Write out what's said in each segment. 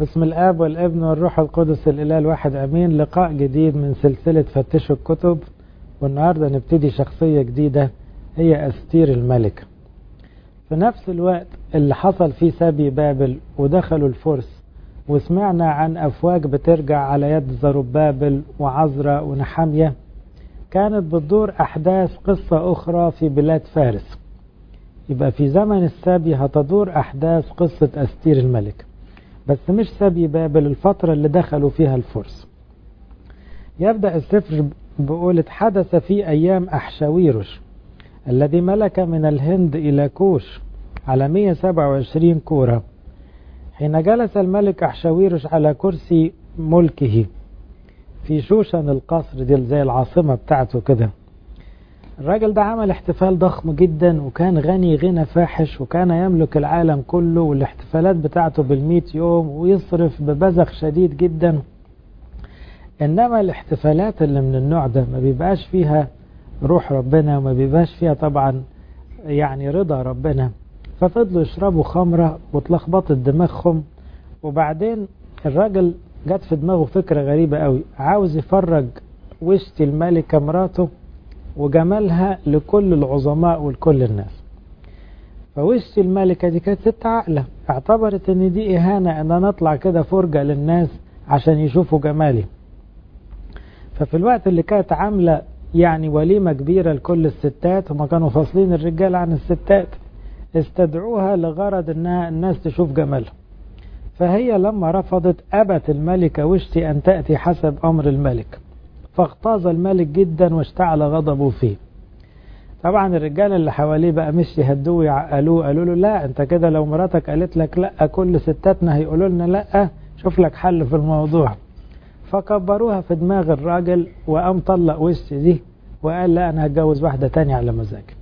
بسم الآب والابن والروح القدس الإله الواحد أمين لقاء جديد من سلسلة فتشوا الكتب والنهاردة نبتدي شخصية جديدة هي أستير الملك في نفس الوقت اللي حصل فيه سبي بابل ودخلوا الفرس وسمعنا عن أفواج بترجع على يد زربابل وعزرا ونحامية كانت بتدور أحداث قصة أخرى في بلاد فارس يبقى في زمن السبي هتدور أحداث قصة أستير الملك بس مش سبي بابل الفترة اللي دخلوا فيها الفرس يبدأ السفر بقولة حدث في أيام أحشاويرش الذي ملك من الهند إلى كوش على 127 كورة حين جلس الملك أحشاويرش على كرسي ملكه في شوشن القصر دي زي العاصمة بتاعته كده الراجل ده عمل احتفال ضخم جدا وكان غني غنى فاحش وكان يملك العالم كله والاحتفالات بتاعته بالمئة يوم ويصرف ببذخ شديد جدا انما الاحتفالات اللي من النوع ده ما بيبقاش فيها روح ربنا وما بيبقاش فيها طبعا يعني رضا ربنا ففضلوا يشربوا خمرة واتلخبطت دماغهم وبعدين الراجل جت في دماغه فكرة غريبة قوي عاوز يفرج وشتي الملكة مراته وجمالها لكل العظماء ولكل الناس فوشتي الملكة دي كانت ست عقلة اعتبرت ان دي اهانة ان انا اطلع كده فرجة للناس عشان يشوفوا جمالي ففي الوقت اللي كانت عاملة يعني وليمة كبيرة لكل الستات هما كانوا فاصلين الرجال عن الستات استدعوها لغرض انها الناس تشوف جمالها فهي لما رفضت أبت الملكة وشتي أن تأتي حسب أمر الملك فاغتاظ الملك جدا واشتعل غضبه فيه طبعا الرجال اللي حواليه بقى مش يهدوه ويعقلوه قالوا له لا انت كده لو مراتك قالت لك لا كل ستاتنا هيقولوا لنا لا شوف لك حل في الموضوع فكبروها في دماغ الراجل وقام طلق وشتي دي وقال لا انا هتجوز واحده تانية على مزاجي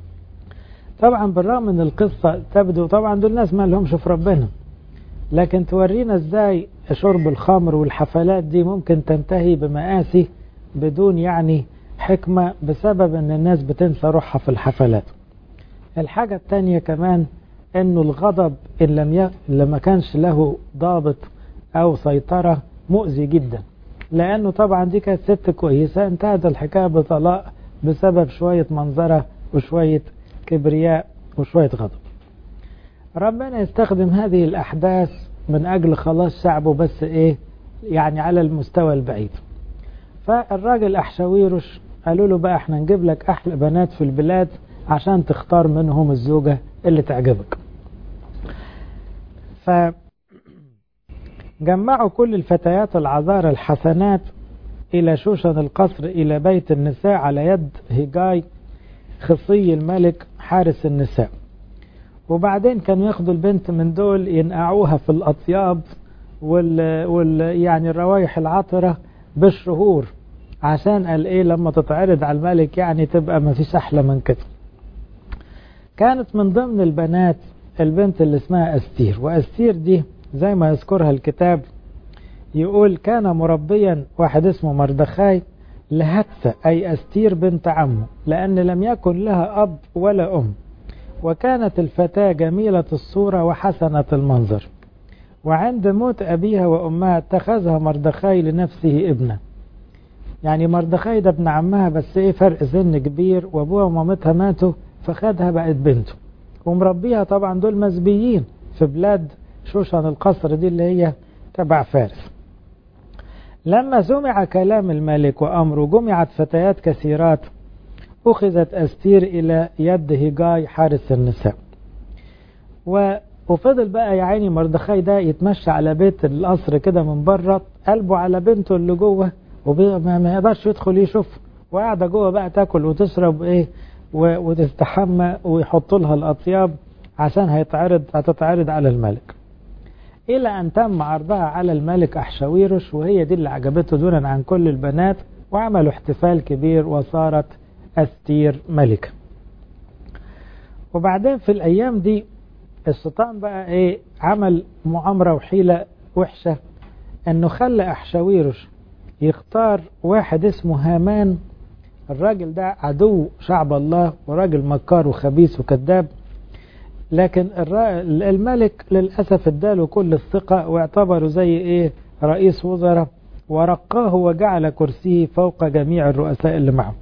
طبعا بالرغم من القصه تبدو طبعا دول ناس ما لهمش في ربنا لكن تورينا ازاي شرب الخمر والحفلات دي ممكن تنتهي بمآسي بدون يعني حكمة بسبب ان الناس بتنسى روحها في الحفلات الحاجة التانية كمان انه الغضب ان لم ي... لما كانش له ضابط او سيطرة مؤذي جدا لانه طبعا دي كانت ست كويسة انتهت الحكاية بطلاق بسبب شوية منظرة وشوية كبرياء وشوية غضب ربنا يستخدم هذه الأحداث من أجل خلاص شعبه بس إيه يعني على المستوى البعيد فالراجل أحشاويرش قالوا له بقى احنا نجيب لك أحلى بنات في البلاد عشان تختار منهم الزوجة اللي تعجبك فجمعوا كل الفتيات العذارى الحسنات إلى شوشن القصر إلى بيت النساء على يد هيجاي خصي الملك حارس النساء وبعدين كانوا ياخدوا البنت من دول ينقعوها في الأطياب وال, وال يعني الروايح العطرة بالشهور عشان قال ايه لما تتعرض على الملك يعني تبقى ما فيش احلى من كده كانت من ضمن البنات البنت اللي اسمها استير واستير دي زي ما يذكرها الكتاب يقول كان مربيا واحد اسمه مردخاي لهتة أي أستير بنت عمه لأن لم يكن لها أب ولا أم وكانت الفتاة جميلة الصورة وحسنة المنظر وعند موت أبيها وأمها اتخذها مردخاي لنفسه ابنه يعني مردخاي ده ابن عمها بس ايه فرق سن كبير وابوها ومامتها ماتوا فخدها بقت بنته ومربيها طبعا دول مزبيين في بلاد شوشن القصر دي اللي هي تبع فارس لما سمع كلام الملك وأمره جمعت فتيات كثيرات أخذت أستير إلى يد هيجاي حارس النساء وفضل بقى يا عيني مردخاي ده يتمشى على بيت القصر كده من بره قلبه على بنته اللي جوه وما يقدرش يدخل يشوف وقاعده جوه بقى تاكل وتشرب ايه وتستحمى ويحطوا لها الاطياب عشان هيتعرض هتتعرض على الملك الى ان تم عرضها على الملك احشاويرش وهي دي اللي عجبته دونا عن كل البنات وعملوا احتفال كبير وصارت أستير ملكة وبعدين في الأيام دي الشيطان بقى إيه عمل مؤامرة وحيلة وحشة أنه خلى أحشاويرش يختار واحد اسمه هامان الراجل ده عدو شعب الله وراجل مكار وخبيث وكذاب لكن الملك للأسف اداله كل الثقة واعتبره زي ايه رئيس وزراء ورقاه وجعل كرسيه فوق جميع الرؤساء اللي معه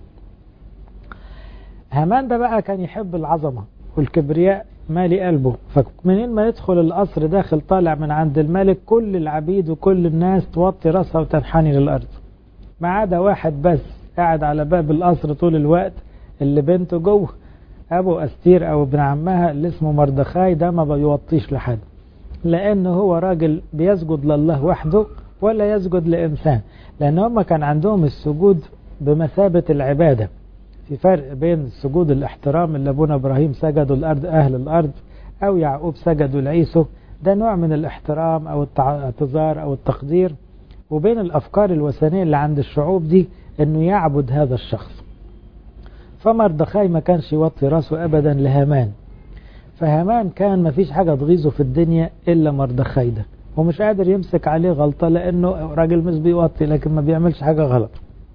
هامان ده بقى كان يحب العظمة والكبرياء مالي قلبه فمنين ما يدخل القصر داخل طالع من عند الملك كل العبيد وكل الناس توطي راسها وتنحني للأرض ما عدا واحد بس قاعد على باب القصر طول الوقت اللي بنته جوه ابو استير او ابن عمها اللي اسمه مردخاي ده ما بيوطيش لحد لانه هو راجل بيسجد لله وحده ولا يسجد لانسان لان هم كان عندهم السجود بمثابة العبادة في فرق بين السجود الاحترام اللي ابونا ابراهيم سجدوا الارض اهل الارض او يعقوب سجدوا لعيسو ده نوع من الاحترام او الاعتذار او التقدير وبين الافكار الوثنيه اللي عند الشعوب دي انه يعبد هذا الشخص فمردخاي ما كانش يوطي راسه ابدا لهامان فهامان كان ما فيش حاجه تغيظه في الدنيا الا مردخاي ده ومش قادر يمسك عليه غلطه لانه راجل مش بيوطي لكن ما بيعملش حاجه غلط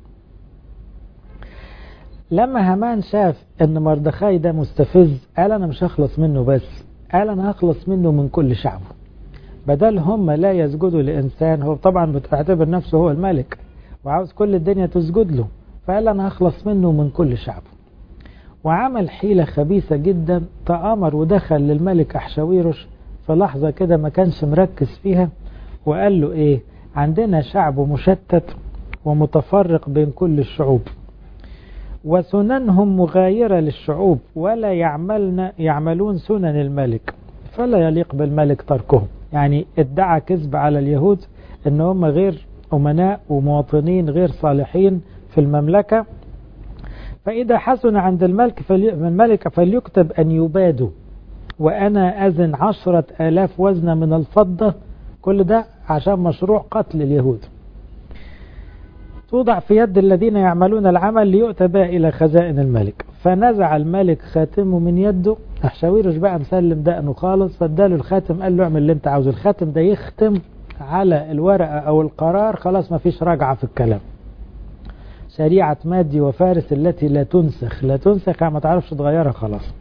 لما هامان شاف ان مردخاي ده مستفز قال انا مش هخلص منه بس قال انا هخلص منه من كل شعبه بدل هم لا يسجدوا لإنسان هو طبعا بتعتبر نفسه هو الملك وعاوز كل الدنيا تسجد له فقال أنا هخلص منه من كل شعبه وعمل حيلة خبيثة جدا تآمر ودخل للملك أحشاويرش في لحظة كده ما كانش مركز فيها وقال له إيه عندنا شعب مشتت ومتفرق بين كل الشعوب وسننهم مغايرة للشعوب ولا يعملن يعملون سنن الملك فلا يليق بالملك تركهم يعني ادعى كذب على اليهود ان هم غير امناء ومواطنين غير صالحين في المملكة فإذا حسن عند الملك فلي الملك فليكتب أن يبادوا وأنا أذن عشرة آلاف وزنة من الفضة كل ده عشان مشروع قتل اليهود توضع في يد الذين يعملون العمل ليؤتى بها إلى خزائن الملك فنزع الملك خاتمه من يده أحشاويرش بقى مسلم دقنه خالص فاداله الخاتم قال له اعمل اللي انت عاوزه الخاتم ده يختم على الورقة أو القرار خلاص ما فيش رجعة في الكلام شريعة مادي وفارس التي لا تنسخ لا تنسخ ما تعرفش تغيرها خلاص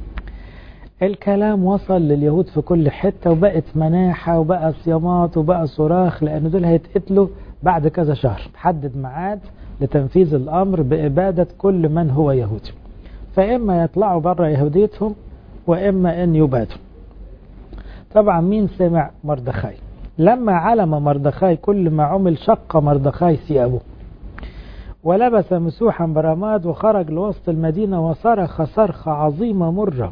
الكلام وصل لليهود في كل حتة وبقت مناحة وبقى صيامات وبقى صراخ لأن دول هيتقتلوا بعد كذا شهر حدد ميعاد لتنفيذ الأمر بإبادة كل من هو يهودي فإما يطلعوا بره يهوديتهم وإما أن يبادوا طبعا مين سمع مردخاي لما علم مردخاي كل ما عمل شق مردخاي ثيابه ولبس مسوحا برماد وخرج لوسط المدينة وصرخ صرخة عظيمة مرة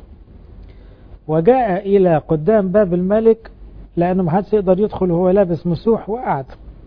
وجاء إلى قدام باب الملك لأنه محدش يقدر يدخل وهو لابس مسوح وقعد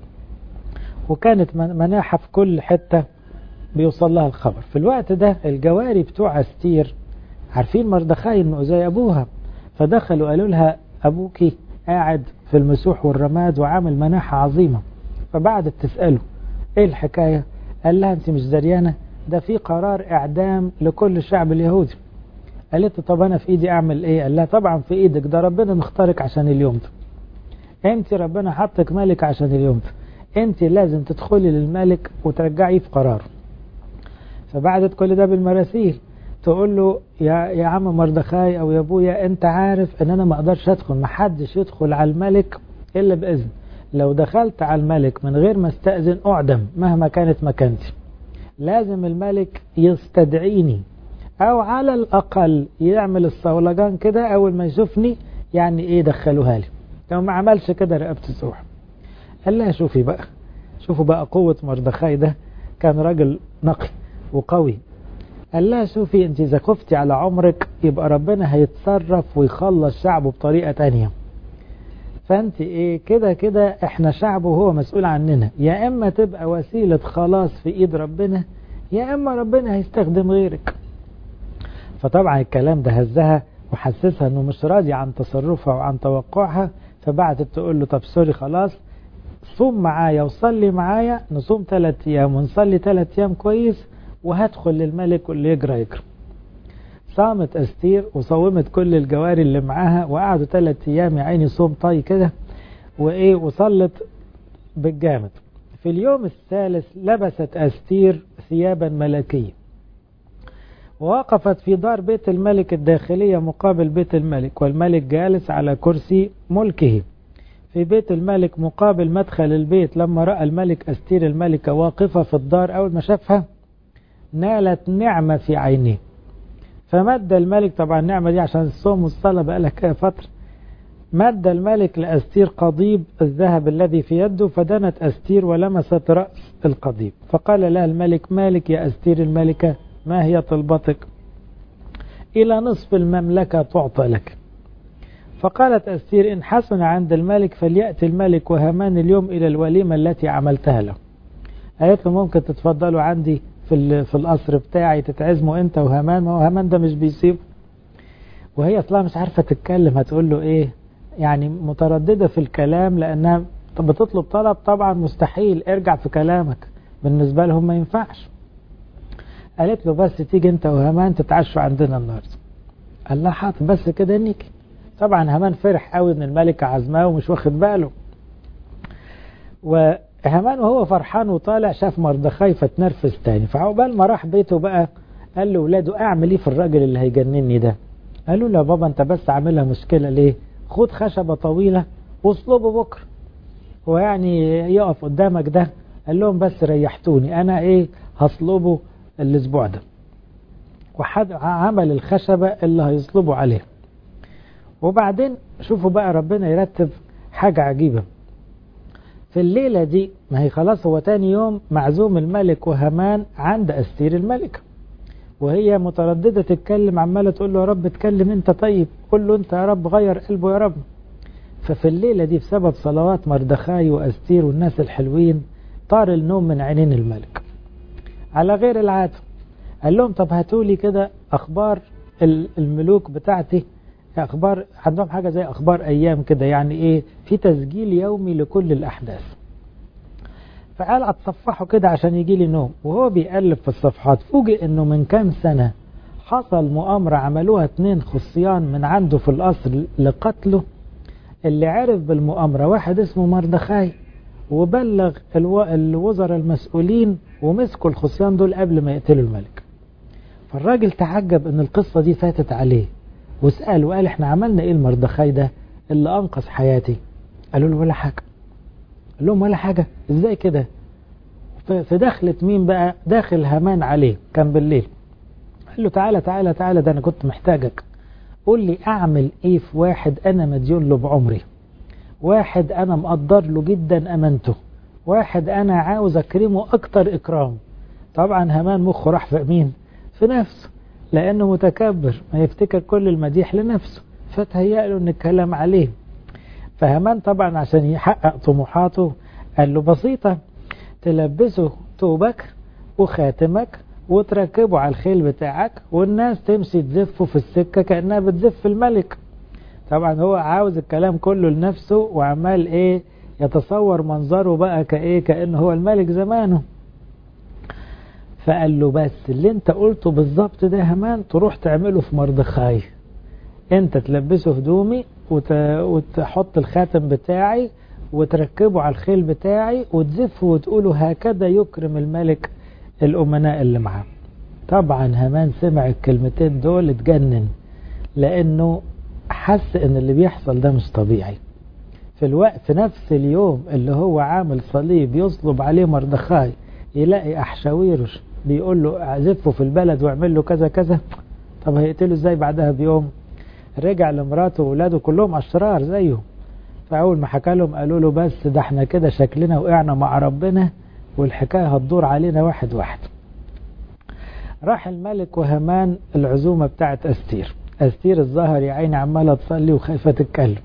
وكانت مناحة في كل حتة بيوصل لها الخبر في الوقت ده الجواري بتوع استير عارفين مردخاي انه زي ابوها فدخلوا قالوا لها ابوكي قاعد في المسوح والرماد وعامل مناحة عظيمة فبعدت تسأله ايه الحكاية قال لها انت مش دريانة ده في قرار اعدام لكل الشعب اليهودي قالت له طب انا في ايدي اعمل ايه قال لها طبعا في ايدك ده ربنا مختارك عشان اليوم ده انت ربنا حطك ملك عشان اليوم ده انت لازم تدخلي للملك وترجعيه في قراره فبعدت كل ده بالمراسيل تقول له يا يا عم مردخاي او يا ابويا انت عارف ان انا ما اقدرش ادخل ما حدش يدخل على الملك الا باذن لو دخلت على الملك من غير ما استاذن اعدم مهما كانت مكانتي لازم الملك يستدعيني او على الاقل يعمل الصولجان كده اول ما يشوفني يعني ايه دخلوها لي لو ما عملش كده رقبتي تروح قال لها شوفي بقى شوفوا بقى قوة مردخاي ده كان راجل نقي وقوي قال لها شوفي انت اذا خفتي على عمرك يبقى ربنا هيتصرف ويخلص شعبه بطريقة تانية فانت ايه كده كده احنا شعبه وهو مسؤول عننا يا اما تبقى وسيلة خلاص في ايد ربنا يا اما ربنا هيستخدم غيرك فطبعا الكلام ده هزها وحسسها انه مش راضي عن تصرفها وعن توقعها فبعتت تقول له طب سوري خلاص صوم معايا وصلي معايا نصوم ثلاث ايام ونصلي ثلاث ايام كويس وهدخل للملك واللي يجرى يجرى صامت استير وصومت كل الجواري اللي معاها وقعدوا ثلاث ايام يا عيني صوم طي كده وايه وصلت بالجامد في اليوم الثالث لبست استير ثيابا ملكيه ووقفت في دار بيت الملك الداخلية مقابل بيت الملك والملك جالس على كرسي ملكه في بيت الملك مقابل مدخل البيت لما رأى الملك أستير الملكة واقفة في الدار أول ما شافها نالت نعمة في عينيه فمد الملك طبعا النعمة دي عشان الصوم والصلاة بقى لها فترة مد الملك لأستير قضيب الذهب الذي في يده فدنت أستير ولمست رأس القضيب فقال لها الملك مالك يا أستير الملكة ما هي طلبتك إلى نصف المملكة تعطى لك فقالت أستير إن حسن عند الملك فليأتي الملك وهامان اليوم إلى الوليمة التي عملتها له قالت له ممكن تتفضلوا عندي في في القصر بتاعي تتعزموا انت وهامان ما هو هامان ده مش بيسيب وهي اصلا مش عارفه تتكلم هتقول له ايه يعني متردده في الكلام لانها بتطلب طلب طبعا مستحيل ارجع في كلامك بالنسبه لهم ما ينفعش قالت له بس تيجي انت وهامان تتعشوا عندنا النهارده قال لها حاضر بس كده نيجي طبعا هامان فرح قوي ان الملكه عزماه ومش واخد باله وهامان وهو فرحان وطالع شاف مردخاي فتنرفز تاني فعقبال ما راح بيته بقى قال له ولاده اعمل ايه في الراجل اللي هيجنني ده قالوا له يا بابا انت بس عاملها مشكله ليه خد خشبه طويله واصلبه بكره هو يعني يقف قدامك ده قال لهم بس ريحتوني انا ايه هصلبه الاسبوع ده وحد عمل الخشبة اللي هيصلبوا عليها وبعدين شوفوا بقى ربنا يرتب حاجة عجيبة في الليلة دي ما هي خلاص هو تاني يوم معزوم الملك وهمان عند أستير الملك وهي مترددة تتكلم عمالة تقول له يا رب اتكلم انت طيب قول له انت يا رب غير قلبه يا رب ففي الليلة دي بسبب صلوات مردخاي وأستير والناس الحلوين طار النوم من عينين الملك على غير العادة قال لهم طب هاتوا لي كده أخبار الملوك بتاعتي أخبار عندهم حاجة زي أخبار أيام كده يعني إيه في تسجيل يومي لكل الأحداث فقال أتصفحوا كده عشان يجي لي نوم وهو بيقلب في الصفحات فوجئ إنه من كام سنة حصل مؤامرة عملوها اتنين خصيان من عنده في القصر لقتله اللي عرف بالمؤامرة واحد اسمه مردخاي وبلغ الوزراء المسؤولين ومسكوا الخصيان دول قبل ما يقتلوا الملك فالراجل تعجب ان القصة دي فاتت عليه وسأل وقال احنا عملنا ايه المردخاي ده اللي انقذ حياتي قالوا له ولا حاجة قال لهم ولا حاجة ازاي كده فدخلت مين بقى داخل هامان عليه كان بالليل قال له تعالى تعالى تعالى ده انا كنت محتاجك قول لي اعمل ايه في واحد انا مديون له بعمري واحد انا مقدر له جدا امانته واحد انا عاوز اكرمه اكتر اكرام طبعا هامان مخه راح في مين في نفسه لانه متكبر ما يفتكر كل المديح لنفسه فتهيأ له ان الكلام عليه فهامان طبعا عشان يحقق طموحاته قال له بسيطة تلبسه توبك وخاتمك وتركبه على الخيل بتاعك والناس تمشي تزفه في السكة كأنها بتزف الملك طبعا هو عاوز الكلام كله لنفسه وعمال ايه يتصور منظره بقى كايه كأنه هو الملك زمانه فقال له بس اللي انت قلته بالظبط ده همان تروح تعمله في مردخاي انت تلبسه هدومي وت... وتحط الخاتم بتاعي وتركبه على الخيل بتاعي وتزفه وتقوله هكذا يكرم الملك الأمناء اللي معاه طبعا همان سمع الكلمتين دول اتجنن لأنه حس ان اللي بيحصل ده مش طبيعي في الوقت في نفس اليوم اللي هو عامل صليب يصلب عليه مردخاي يلاقي أحشاويرش بيقول له اعزفه في البلد واعمل له كذا كذا طب هيقتله ازاي بعدها بيوم رجع لمراته واولاده كلهم اشرار زيه فاول ما حكى لهم قالوا له بس ده احنا كده شكلنا وقعنا مع ربنا والحكايه هتدور علينا واحد واحد راح الملك وهمان العزومه بتاعت استير استير الظاهر يا عيني عماله تصلي وخايفه تتكلم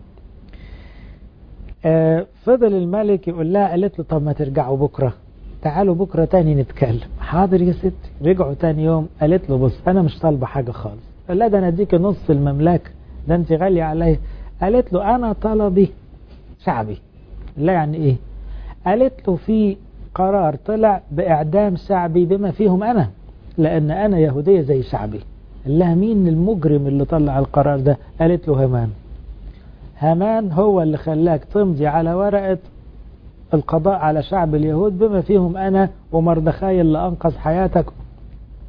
آه فضل الملك يقول لها قالت له طب ما ترجعوا بكره تعالوا بكره تاني نتكلم حاضر يا ستي رجعوا تاني يوم قالت له بص انا مش طالبه حاجه خالص قال لا ده انا اديك نص المملكه ده انت غاليه عليا قالت له انا طلبي شعبي لا يعني ايه قالت له في قرار طلع باعدام شعبي بما فيهم انا لان انا يهوديه زي شعبي قال لها مين المجرم اللي طلع القرار ده قالت له هامان هامان هو اللي خلاك تمضي على ورقه القضاء على شعب اليهود بما فيهم أنا ومردخاي اللي أنقذ حياتك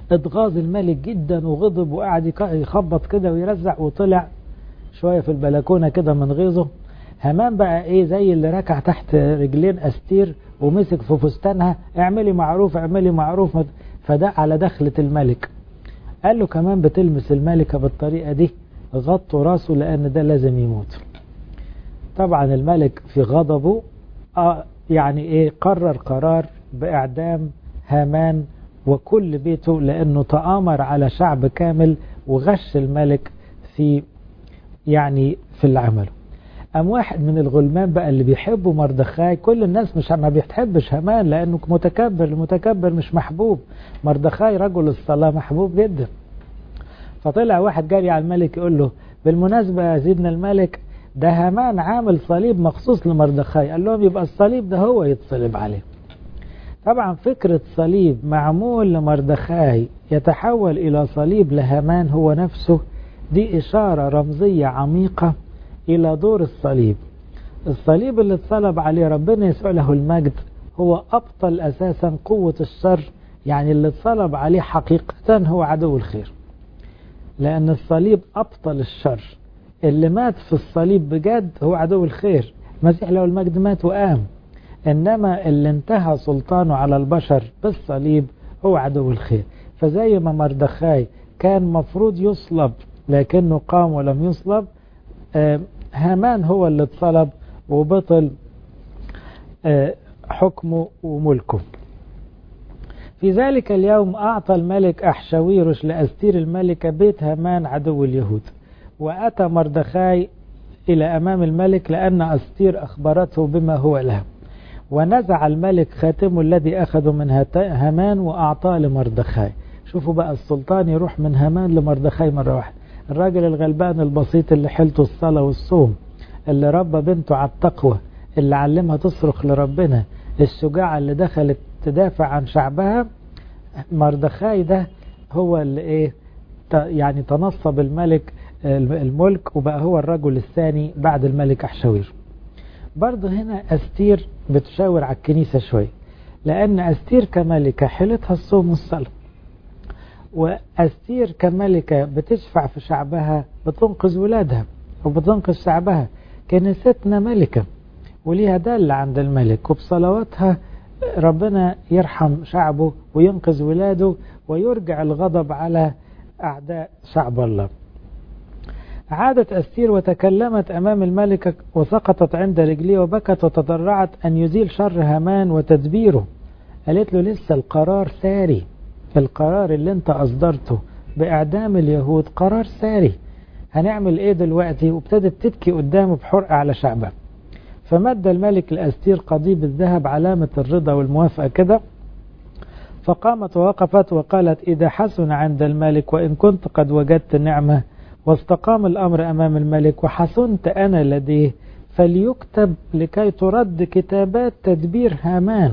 اتغاظ الملك جدا وغضب وقعد يخبط كده ويرزع وطلع شوية في البلكونة كده من غيظه همان بقى ايه زي اللي ركع تحت رجلين استير ومسك في فستانها اعملي معروف اعملي معروف فده على دخلة الملك قال له كمان بتلمس الملكة بالطريقة دي غطوا راسه لان ده لازم يموت طبعا الملك في غضبه آه يعني ايه قرر قرار باعدام هامان وكل بيته لانه تآمر على شعب كامل وغش الملك في يعني في العمل أم واحد من الغلمان بقى اللي بيحبوا مردخاي كل الناس مش ما بيحبش هامان لأنه متكبر المتكبر مش محبوب مردخاي رجل الصلاة محبوب جدا فطلع واحد جاري على الملك يقول له بالمناسبة يا سيدنا الملك ده هامان عامل صليب مخصوص لمردخاي قال لهم يبقى الصليب ده هو يتصلب عليه طبعا فكرة صليب معمول لمردخاي يتحول إلى صليب لهامان هو نفسه دي إشارة رمزية عميقة إلى دور الصليب الصليب اللي اتصلب عليه ربنا يسوع له المجد هو أبطل أساسا قوة الشر يعني اللي اتصلب عليه حقيقة هو عدو الخير لأن الصليب أبطل الشر اللي مات في الصليب بجد هو عدو الخير المسيح له المجد مات وقام إنما اللي انتهى سلطانه على البشر بالصليب هو عدو الخير فزي ما مردخاي كان مفروض يصلب لكنه قام ولم يصلب آه هامان هو اللي اتصلب وبطل آه حكمه وملكه في ذلك اليوم أعطى الملك أحشويرش لأستير الملكة بيت هامان عدو اليهود وأتى مردخاي إلى أمام الملك لأن أستير أخبرته بما هو له ونزع الملك خاتمه الذي أخذه من هامان وأعطاه لمردخاي شوفوا بقى السلطان يروح من هامان لمردخاي مرة واحدة الراجل الغلبان البسيط اللي حيلته الصلاة والصوم اللي ربى بنته على التقوى اللي علمها تصرخ لربنا الشجاعة اللي دخلت تدافع عن شعبها مردخاي ده هو اللي ايه يعني تنصب الملك الملك وبقى هو الرجل الثاني بعد الملك أحشوير برضه هنا أستير بتشاور على الكنيسة شوي لأن أستير كملكة حيلتها الصوم والصلاة وأستير كملكة بتشفع في شعبها بتنقذ ولادها وبتنقذ شعبها كنيستنا ملكة وليها دالة عند الملك وبصلواتها ربنا يرحم شعبه وينقذ ولاده ويرجع الغضب على أعداء شعب الله عادت أستير وتكلمت أمام الملكة وسقطت عند رجليه وبكت وتضرعت أن يزيل شر هامان وتدبيره قالت له لسه القرار ساري القرار اللي انت أصدرته بإعدام اليهود قرار ساري هنعمل ايه دلوقتي وابتدت تبكي قدامه بحرقة على شعبه فمد الملك لأستير قضيب الذهب علامة الرضا والموافقة كده فقامت ووقفت وقالت إذا حسن عند الملك وإن كنت قد وجدت نعمة واستقام الأمر أمام الملك وحسنت أنا لديه فليكتب لكي ترد كتابات تدبير هامان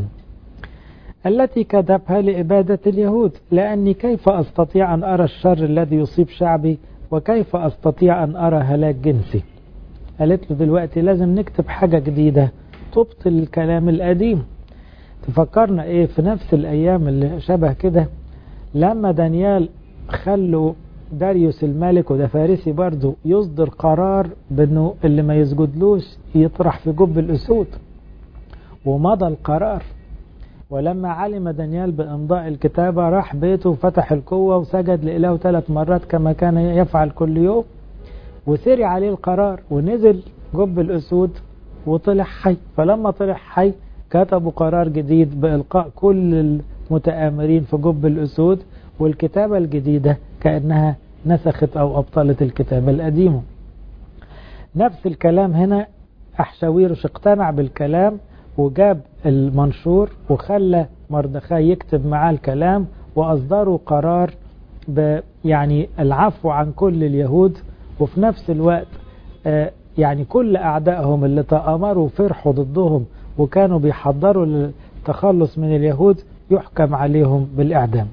التي كتبها لإبادة اليهود لأني كيف أستطيع أن أرى الشر الذي يصيب شعبي وكيف أستطيع أن أرى هلاك جنسي قالت له دلوقتي لازم نكتب حاجة جديدة تبطل الكلام القديم تفكرنا ايه في نفس الايام اللي شبه كده لما دانيال خلوا داريوس الملك وده فارسي برضه يصدر قرار بانه اللي ما يسجدلوش يطرح في جب الاسود ومضى القرار ولما علم دانيال بامضاء الكتابة راح بيته وفتح القوة وسجد لإله ثلاث مرات كما كان يفعل كل يوم وسري عليه القرار ونزل جب الأسود وطلع حي فلما طلع حي كتبوا قرار جديد بإلقاء كل المتآمرين في جب الأسود والكتابة الجديدة كأنها نسخت أو أبطلت الكتابة القديمة نفس الكلام هنا أحشاويرش اقتنع بالكلام وجاب المنشور وخلى مردخاي يكتب معاه الكلام وأصدروا قرار يعني العفو عن كل اليهود وفي نفس الوقت يعني كل أعدائهم اللي تآمروا فرحوا ضدهم وكانوا بيحضروا للتخلص من اليهود يحكم عليهم بالإعدام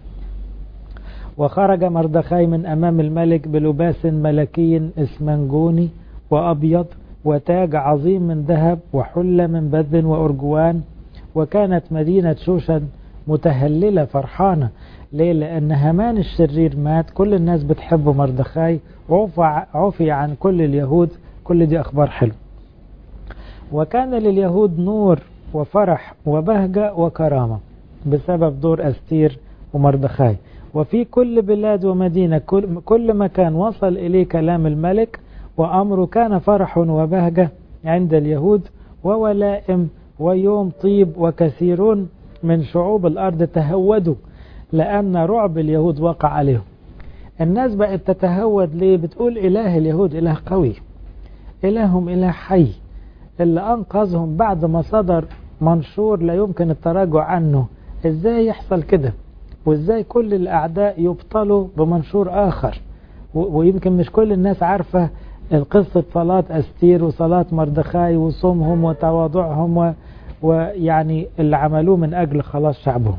وخرج مردخاي من أمام الملك بلباس ملكي اسمنجوني وأبيض وتاج عظيم من ذهب وحلة من بذ وأرجوان وكانت مدينة شوشن متهللة فرحانة ليه لأن هامان الشرير مات كل الناس بتحب مردخاي عفي عن كل اليهود كل دي أخبار حلوة وكان لليهود نور وفرح وبهجة وكرامة بسبب دور أستير ومردخاي وفي كل بلاد ومدينة كل, كل مكان وصل إليه كلام الملك وأمره كان فرح وبهجة عند اليهود وولائم ويوم طيب وكثيرون من شعوب الأرض تهودوا لأن رعب اليهود وقع عليهم الناس بقت تتهود ليه بتقول إله اليهود إله قوي إلههم إله حي اللي أنقذهم بعد ما صدر منشور لا يمكن التراجع عنه إزاي يحصل كده وإزاي كل الأعداء يبطلوا بمنشور آخر ويمكن مش كل الناس عارفة قصة صلاة أستير وصلاة مردخاي وصومهم وتواضعهم و... ويعني اللي عملوه من أجل خلاص شعبهم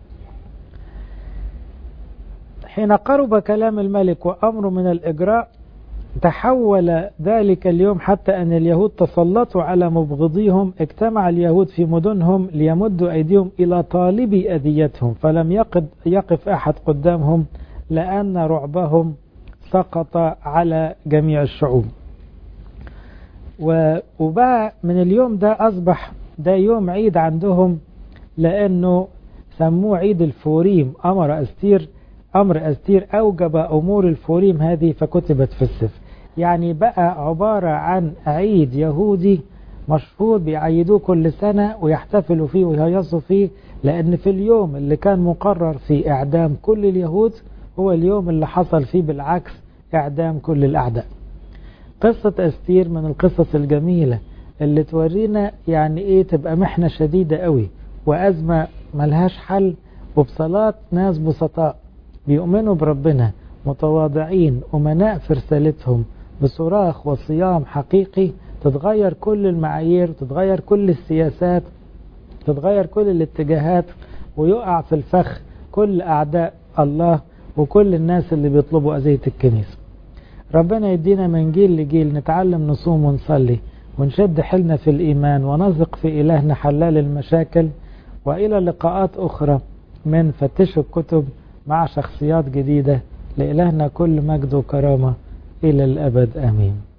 حين قرب كلام الملك وأمره من الإجراء تحول ذلك اليوم حتى أن اليهود تسلطوا على مبغضيهم اجتمع اليهود في مدنهم ليمدوا أيديهم إلى طالبي أذيتهم فلم يقف, يقف أحد قدامهم لأن رعبهم سقط على جميع الشعوب وبقى من اليوم ده أصبح ده يوم عيد عندهم لأنه سموه عيد الفوريم أمر أستير أمر أستير أوجب أمور الفوريم هذه فكتبت في السفر يعني بقى عبارة عن عيد يهودي مشهور بيعيدوه كل سنة ويحتفلوا فيه ويهيصوا فيه لأن في اليوم اللي كان مقرر في إعدام كل اليهود هو اليوم اللي حصل فيه بالعكس إعدام كل الأعداء قصة أستير من القصص الجميلة اللي تورينا يعني إيه تبقى محنة شديدة قوي وأزمة ملهاش حل وبصلاة ناس بسطاء بيؤمنوا بربنا متواضعين أمناء في رسالتهم بصراخ وصيام حقيقي تتغير كل المعايير تتغير كل السياسات تتغير كل الاتجاهات ويقع في الفخ كل أعداء الله وكل الناس اللي بيطلبوا أذية الكنيسة ربنا يدينا من جيل لجيل نتعلم نصوم ونصلي ونشد حيلنا في الإيمان ونثق في إلهنا حلال المشاكل وإلى لقاءات أخرى من فتشوا الكتب مع شخصيات جديدة لإلهنا كل مجد وكرامة إلى الأبد آمين